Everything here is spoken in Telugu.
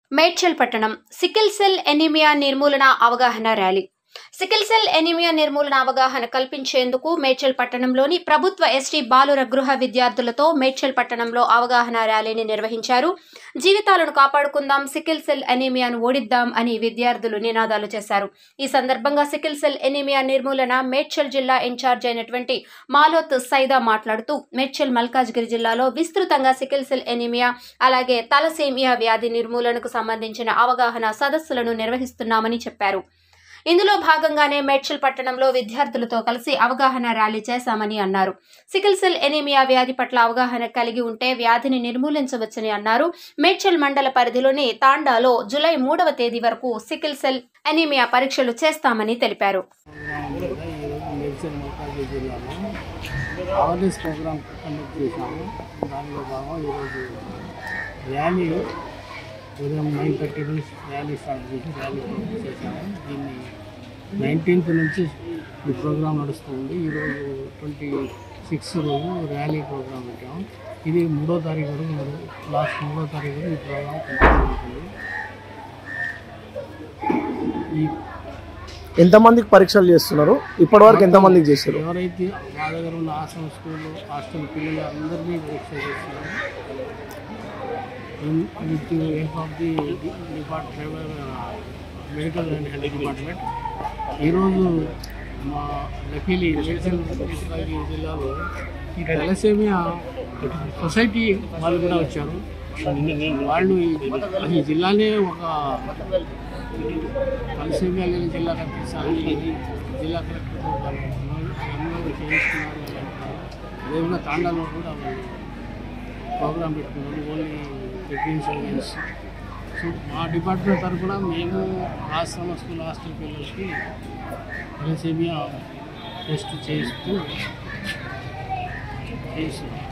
మేడ్చల్ పట్టణం సికిల్ సెల్ ఎనీమియా నిర్మూలన అవగాహన ర్యాలీ సికిల్ సెల్ ఎనీమియా నిర్మూలన అవగాహన కల్పించేందుకు మేడ్చల్ పట్టణంలోని ప్రభుత్వ ఎస్టీ బాలుర గృహ విద్యార్థులతో మేడ్చల్ పట్టణంలో అవగాహన ర్యాలీని నిర్వహించారు జీవితాలను కాపాడుకుందాం సికిల్ సెల్ ఎనీమియాను ఓడిద్దాం అని విద్యార్థులు నినాదాలు చేశారు ఈ సందర్భంగా సికిల్ సెల్ ఎనీమియా నిర్మూలన మేడ్చల్ జిల్లా ఇన్ఛార్జ్ అయినటువంటి మాలోత్ సైదా మాట్లాడుతూ మేడ్చల్ మల్కాజ్గిరి జిల్లాలో విస్తృతంగా సికిల్ సెల్ ఎనీమియా అలాగే తలసేమియా వ్యాధి నిర్మూలనకు సంబంధించిన అవగాహన సదస్సులను నిర్వహిస్తున్నామని చెప్పారు ఇందులో భాగంగానే మేడ్చల్ పట్టణంలో విద్యార్థులతో కలిసి అవగాహన ర్యాలీ చేశామని అన్నారు సికిల్ సెల్ ఎనీమియా వ్యాధి పట్ల అవగాహన కలిగి ఉంటే వ్యాధిని నిర్మూలించవచ్చని అన్నారు మేడ్చల్ మండల పరిధిలోని తాండాలో జూలై మూడవ తేదీ వరకు సికిల్ సెల్ ఎనీమియా పరీక్షలు చేస్తామని తెలిపారు ఈరోజు మేడ్చల్ మల్కాజ్గిరి జిల్లాలో అవేర్నెస్ ప్రోగ్రామ్ కండక్ట్ చేశాము దానిలో భాగం ఈరోజు ర్యాలీ ఉదయం నైన్ థర్టీ నుంచి ర్యాలీ స్టార్ట్ చేసి ర్యాలీ ప్రోగ్రామ్ చేశాము దీన్ని నైన్టీన్త్ నుంచి ఈ ప్రోగ్రామ్ నడుస్తుంది ఈరోజు ట్వంటీ సిక్స్ రోజు ర్యాలీ ప్రోగ్రామ్ పెట్టాము ఇది మూడో తారీఖు వరకు మరి లాస్ట్ మూడో తారీఖు వరకు ఈ ప్రోగ్రామ్ కంటిన్యూ అవుతుంది ఈ ఎంతమందికి పరీక్షలు చేస్తున్నారు ఇప్పటివరకు ఎంతమందికి చేశారు ఎవరైతే మా దగ్గర ఉన్న ఆశ్రమ స్కూల్ హాస్టల్ పిల్లలు అందరినీ పరీక్ష చేస్తున్నారు with help of the department medical and health department ఈరోజు మా లకీలి మేడ్చల్ మల్కాజ్గిరి జిల్లాలో ఈ తలసేమియా సొసైటీ వాళ్ళు కూడా వచ్చారు వాళ్ళు ఈ- ఈ జిల్లానే ఒక తలసేమియా లేని జిల్లా కనిపిస్తారని జిల్లా కలెక్టర్ అందరూ చేయిస్తున్నారు అదేవిధంగా తాండాలో కూడా వాళ్ళు ప్రోగ్రామ్ పెట్టుకున్నారు ఓన్లీ ప్రెగ్నెన్సీ సో మా డిపార్ట్మెంట్ తరఫున మేము ఆశ్రమ స్కూల్ హాస్టల్ పిల్లలకి తలసేమియా టెస్ట్ చేస్తూ చేస్తున్నాం